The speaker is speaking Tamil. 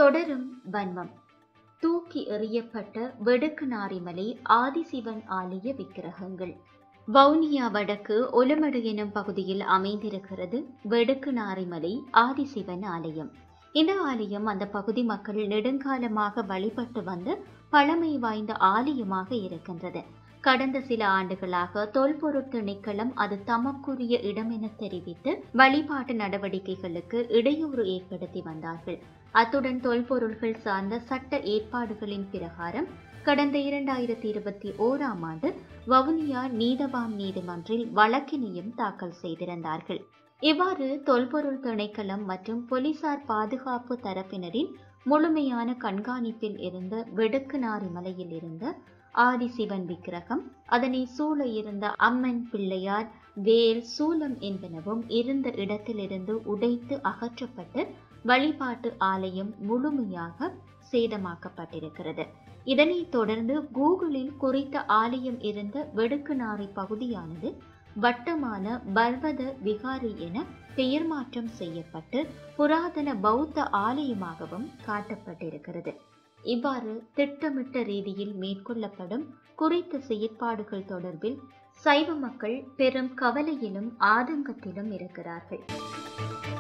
தொடரும் வன்மம் தூக்கி எறியப்பட்ட வெடுக்கு நாரிமலை ஆதிசிவன் ஆலய விக்கிரகங்கள் வவுனியா வடக்கு ஒலமடு எனும் பகுதியில் அமைந்திருக்கிறது வெடுக்கு நாரிமலை ஆதிசிவன் ஆலயம் இந்த ஆலயம் அந்த பகுதி மக்கள் நெடுங்காலமாக வழிபட்டு வந்த பழமை வாய்ந்த ஆலயமாக இருக்கின்றது கடந்த சில ஆண்டுகளாக தொல்பொருட் திணைக்களம் அது தமக்குரிய இடம் என தெரிவித்து வழிபாட்டு நடவடிக்கைகளுக்கு இடையூறு ஏற்படுத்தி வந்தார்கள் அத்துடன் தொல்பொருள்கள் சார்ந்த சட்ட ஏற்பாடுகளின் பிரகாரம் கடந்த இரண்டாயிரத்தி இருபத்தி ஓராம் ஆண்டு வவுனியா நீதவான் நீதிமன்றில் வழக்கினையும் தாக்கல் செய்திருந்தார்கள் இவ்வாறு தொல்பொருள் திணைக்களம் மற்றும் போலீசார் பாதுகாப்பு தரப்பினரின் முழுமையான கண்காணிப்பில் இருந்த வெடுக்குநாரி மலையில் இருந்த ஆதிசிவன் விக்கிரகம் அதனை சூழ இருந்த அம்மன் பிள்ளையார் வேல் சூலம் என்பனவும் இருந்த இடத்திலிருந்து உடைத்து அகற்றப்பட்டு வழிபாட்டு ஆலயம் முழுமையாக சேதமாக்கப்பட்டிருக்கிறது இதனைத் தொடர்ந்து கூகுளில் குறித்த ஆலயம் இருந்த வெடுக்குநாரி பகுதியானது வட்டமான பர்வத விகாரி என பெயர் மாற்றம் செய்யப்பட்டு புராதன பௌத்த ஆலயமாகவும் காட்டப்பட்டிருக்கிறது இவ்வாறு திட்டமிட்ட ரீதியில் மேற்கொள்ளப்படும் குறித்த செயற்பாடுகள் தொடர்பில் சைவ மக்கள் பெரும் கவலையிலும் ஆதங்கத்திலும் இருக்கிறார்கள்